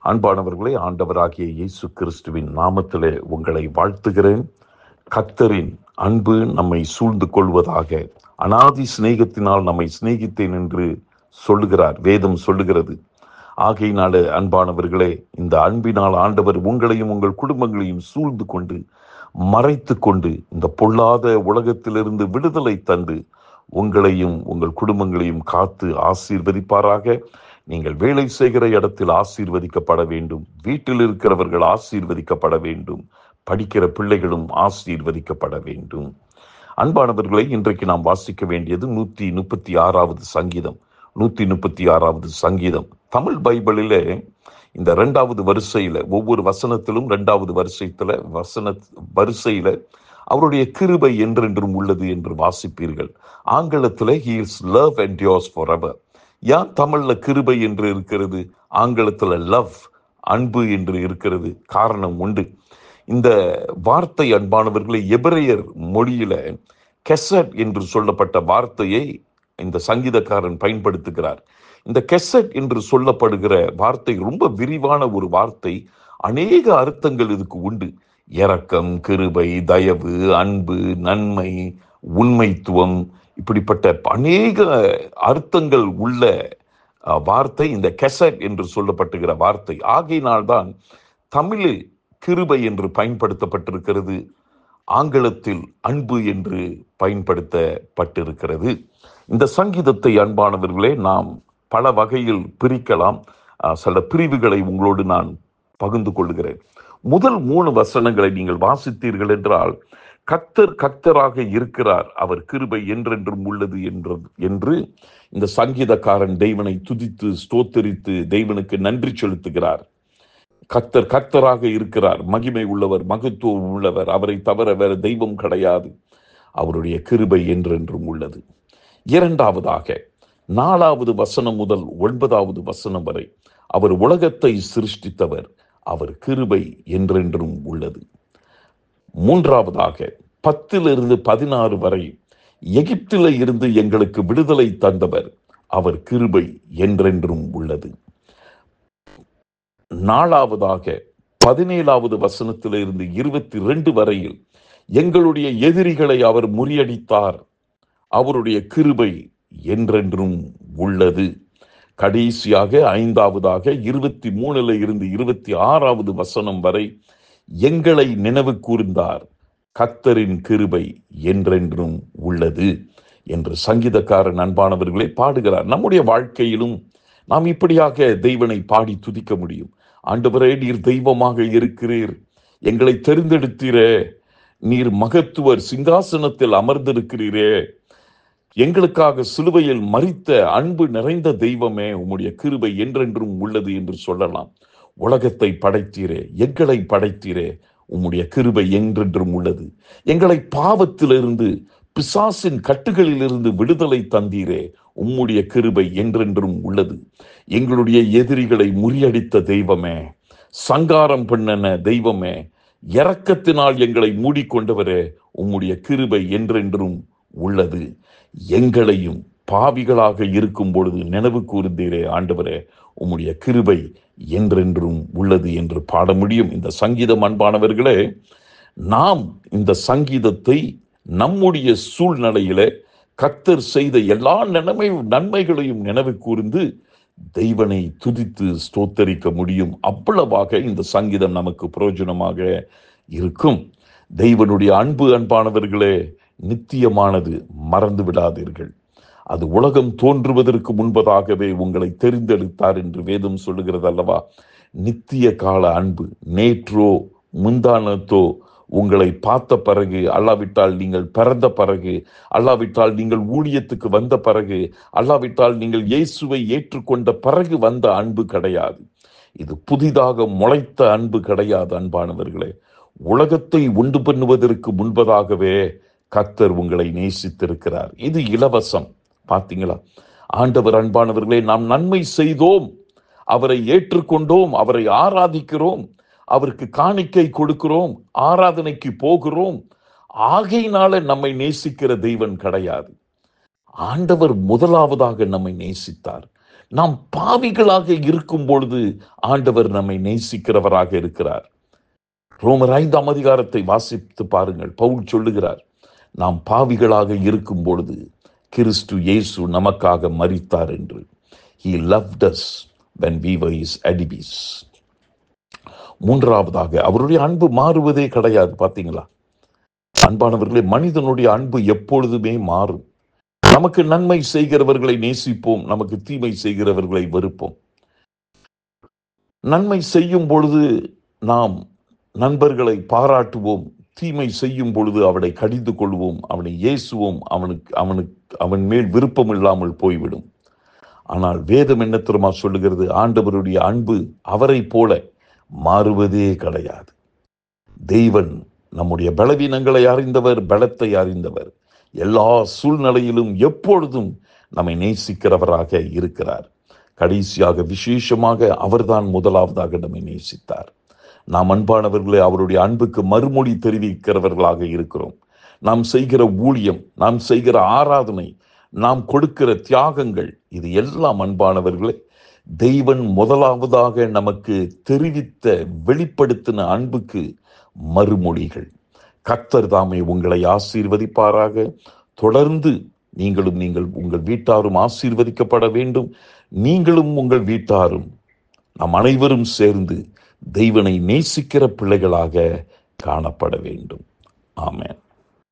அன்பானவர்களே ஆண்டவராகிய இயேசு கிறிஸ்துவின் நாமத்திலே உங்களை வாழ்த்துகிறேன் கத்தரின் அன்பு நம்மை சூழ்ந்து கொள்வதாக அனாதி சிநேகத்தினால் நம்மை சிநேகித்தேன் என்று சொல்லுகிறார் வேதம் சொல்லுகிறது ஆகையினால அன்பானவர்களே இந்த அன்பினால் ஆண்டவர் உங்களையும் உங்கள் குடும்பங்களையும் சூழ்ந்து கொண்டு மறைத்து கொண்டு இந்த பொல்லாத உலகத்திலிருந்து விடுதலை தந்து உங்களையும் உங்கள் குடும்பங்களையும் காத்து ஆசீர்வதிப்பாராக நீங்கள் வேலை செய்கிற இடத்தில் ஆசீர்வதிக்கப்பட வேண்டும் வீட்டில் இருக்கிறவர்கள் ஆசீர்வதிக்கப்பட வேண்டும் படிக்கிற பிள்ளைகளும் ஆசீர்வதிக்கப்பட வேண்டும் அன்பானவர்களை இன்றைக்கு நாம் வாசிக்க வேண்டியது நூத்தி முப்பத்தி ஆறாவது சங்கீதம் நூத்தி முப்பத்தி ஆறாவது சங்கீதம் தமிழ் பைபிளிலே இந்த ரெண்டாவது வரிசையில ஒவ்வொரு வசனத்திலும் ரெண்டாவது வரிசைத்துல வசன வரிசையில அவருடைய கிருபை என்றென்றும் உள்ளது என்று வாசிப்பீர்கள் ஆங்கிலத்தில் he is love and yours for ever ஏன் தமிழ்ல கிருபை என்று இருக்கிறது ஆங்கிலத்துல லவ் அன்பு என்று இருக்கிறது காரணம் உண்டு இந்த வார்த்தை அன்பானவர்களை எபிரேயர் மொழியில கெசட் என்று சொல்லப்பட்ட வார்த்தையை இந்த சங்கீதக்காரன் பயன்படுத்துகிறார் இந்த கெசட் என்று சொல்லப்படுகிற வார்த்தை ரொம்ப விரிவான ஒரு வார்த்தை அநேக அர்த்தங்கள் இதுக்கு உண்டு இரக்கம் கிருபை தயவு அன்பு நன்மை உண்மைத்துவம் இப்படிப்பட்ட அநேக அர்த்தங்கள் உள்ள அஹ், வார்த்தை இந்த கெசட் என்று சொல்லப்பட்டுகிற வார்த்தை ஆகையினால்தான் தமிழில் கிருபை என்று பயன்படுத்தப்பட்டிருக்கிறது ஆங்கிலத்தில் அன்பு என்று பயன்படுத்தப்பட்டிருக்கிறது இந்த சங்கீதத்தை அன்பானவர்களே நாம் பல வகையில் பிரிக்கலாம் அஹ், சில பிரிவுகளை உங்களோடு நான் பகிர்ந்து கொள்கிறேன் முதல் மூணு வசனங்களை நீங்கள் வாசித்தீர்கள் என்றால் கத்தர் கத்தராக இருக்கிறார் அவர் கிருபை என்றென்றும் உள்ளது என்று என்று இந்த சங்கீதக்காரன் தெய்வனை துதித்து ஸ்தோத்தரித்து தெய்வனுக்கு நன்றி செலுத்துகிறார் கத்தர் கத்தராக இருக்கிறார் மகிமை உள்ளவர் மகத்துவம் உள்ளவர் அவரை தவிர வேற தெய்வம் கிடையாது அவருடைய கிருபை என்றென்றும் உள்ளது இரண்டாவதாக நாலாவது வசனம் முதல் ஒன்பதாவது வசனம் வரை அவர் உலகத்தை சிருஷ்டித்தவர் அவர் கிருபை என்றென்றும் உள்ளது மூன்றாவதாக பத்திலிருந்து பதினாறு வரை எகிப்தில இருந்து எங்களுக்கு விடுதலை தந்தவர் அவர் கிருபை என்றென்றும் உள்ளது நாலாவதாக பதினேழாவது வசனத்திலிருந்து இருபத்தி ரெண்டு வரையில் எங்களுடைய எதிரிகளை அவர் முறியடித்தார் அவருடைய கிருபை என்றென்றும் உள்ளது கடைசியாக ஐந்தாவதாக இருபத்தி மூணுல இருந்து இருபத்தி ஆறாவது வசனம் வரை எங்களை நினைவு கூர்ந்தார் கத்தரின் கிருபை என்றென்றும் உள்ளது என்று சங்கீதக்காரன் அன்பானவர்களே பாடுகிறார் நம்முடைய வாழ்க்கையிலும் நாம் இப்படியாக தெய்வனை பாடி துதிக்க முடியும் ஆண்டவரே நீர் தெய்வமாக இருக்கிறீர் எங்களை தெரிந்தெடுத்தீரே நீர் மகத்துவர் சிங்காசனத்தில் அமர்ந்திருக்கிறீரே எங்களுக்காக சிலுவையில் மறித்த அன்பு நிறைந்த தெய்வமே உம்முடைய கிருபை என்றென்றும் உள்ளது என்று சொல்லலாம் உலகத்தை படைத்தீரே எங்களை படைத்தீரே உம்முடைய கிருபை என்றென்றும் உள்ளது எங்களை பாவத்திலிருந்து பிசாசின் கட்டுகளிலிருந்து விடுதலை தந்தீரே உம்முடைய கிருபை என்றென்றும் உள்ளது எங்களுடைய எதிரிகளை முறியடித்த தெய்வமே சங்காரம் பண்ணன தெய்வமே இரக்கத்தினால் எங்களை மூடிக்கொண்டவரே உம்முடைய கிருபை என்றென்றும் உள்ளது எங்களையும் பாவிகளாக இருக்கும் பொழுது நினைவு கூர்ந்தீரே ஆண்டவரே உம்முடைய கிருபை என்றென்றும் உள்ளது என்று பாட முடியும் இந்த சங்கீதம் அன்பானவர்களே நாம் இந்த சங்கீதத்தை நம்முடைய சூழ்நிலையில கத்தர் செய்த எல்லா நன்மை நன்மைகளையும் நினைவு கூர்ந்து தெய்வனை துதித்து ஸ்தோத்தரிக்க முடியும் அவ்வளவாக இந்த சங்கீதம் நமக்கு பிரயோஜனமாக இருக்கும் தெய்வனுடைய அன்பு அன்பானவர்களே நித்தியமானது மறந்து விடாதீர்கள் அது உலகம் தோன்றுவதற்கு முன்பதாகவே உங்களை தெரிந்தெடுத்தார் என்று வேதம் சொல்லுகிறது அல்லவா நித்திய கால அன்பு நேற்றோ முந்தானத்தோ உங்களை பார்த்த பிறகு அல்லாவிட்டால் நீங்கள் பிறந்த பிறகு அல்லாவிட்டால் நீங்கள் ஊழியத்துக்கு வந்த பிறகு அல்லாவிட்டால் நீங்கள் இயேசுவை ஏற்றுக்கொண்ட பிறகு வந்த அன்பு கிடையாது இது புதிதாக முளைத்த அன்பு கிடையாது அன்பானவர்களே உலகத்தை உண்டு பண்ணுவதற்கு முன்பதாகவே கத்தர் உங்களை நேசித்திருக்கிறார் இது இலவசம் பார்த்தீங்களா ஆண்டவர் அன்பானவர்களே நாம் நன்மை செய்தோம் அவரை ஏற்றுக்கொண்டோம் அவரை ஆராதிக்கிறோம் அவருக்கு காணிக்கை கொடுக்கிறோம் ஆராதனைக்கு போகிறோம் ஆகையினால நம்மை நேசிக்கிற தெய்வன் கிடையாது ஆண்டவர் முதலாவதாக நம்மை நேசித்தார் நாம் பாவிகளாக இருக்கும் பொழுது ஆண்டவர் நம்மை நேசிக்கிறவராக இருக்கிறார் ரோமர் ஐந்தாம் அதிகாரத்தை வாசித்து பாருங்கள் பவுல் சொல்லுகிறார் நாம் பாவிகளாக இருக்கும் பொழுது கிறிஸ்து இயேசு நமக்காக மரித்தார் என்று he loved us when we were his enemies மூன்றாவதாக அவருடைய அன்பு மாறுவதே கிடையாது பாத்தீங்களா அன்பானவர்களே மனிதனுடைய அன்பு எப்பொழுதுமே மாறும் நமக்கு நன்மை செய்கிறவர்களை நேசிப்போம் நமக்கு தீமை செய்கிறவர்களை வெறுப்போம் நன்மை செய்யும் பொழுது நாம் நண்பர்களை பாராட்டுவோம் தீமை செய்யும் பொழுது அவனை கடிந்து கொள்வோம் அவனை ஏசுவோம் அவனுக்கு அவனுக்கு அவன் மேல் விருப்பம் இல்லாமல் போய்விடும் ஆனால் வேதம் என்ன தெரியுமா சொல்லுகிறது ஆண்டவருடைய அன்பு அவரை போல மாறுவதே கிடையாது தெய்வன் நம்முடைய பலவீனங்களை அறிந்தவர் பலத்தை அறிந்தவர் எல்லா சூழ்நிலையிலும் எப்பொழுதும் நம்மை நேசிக்கிறவராக இருக்கிறார் கடைசியாக விசேஷமாக அவர்தான் முதலாவதாக நம்மை நேசித்தார் நாம் அன்பானவர்களே அவருடைய அன்புக்கு மறுமொழி தெரிவிக்கிறவர்களாக இருக்கிறோம் நாம் செய்கிற ஊழியம் நாம் செய்கிற ஆராதனை நாம் கொடுக்கிற தியாகங்கள் இது எல்லாம் அன்பானவர்களே தெய்வன் முதலாவதாக நமக்கு தெரிவித்த வெளிப்படுத்தின அன்புக்கு மறுமொழிகள் கர்த்தர் தாமே உங்களை ஆசீர்வதிப்பாராக தொடர்ந்து நீங்களும் நீங்கள் உங்கள் வீட்டாரும் ஆசீர்வதிக்கப்பட வேண்டும் நீங்களும் உங்கள் வீட்டாரும் நாம் அனைவரும் சேர்ந்து தெய்வனை நேசிக்கிற பிள்ளைகளாக காணப்பட வேண்டும் ஆமென்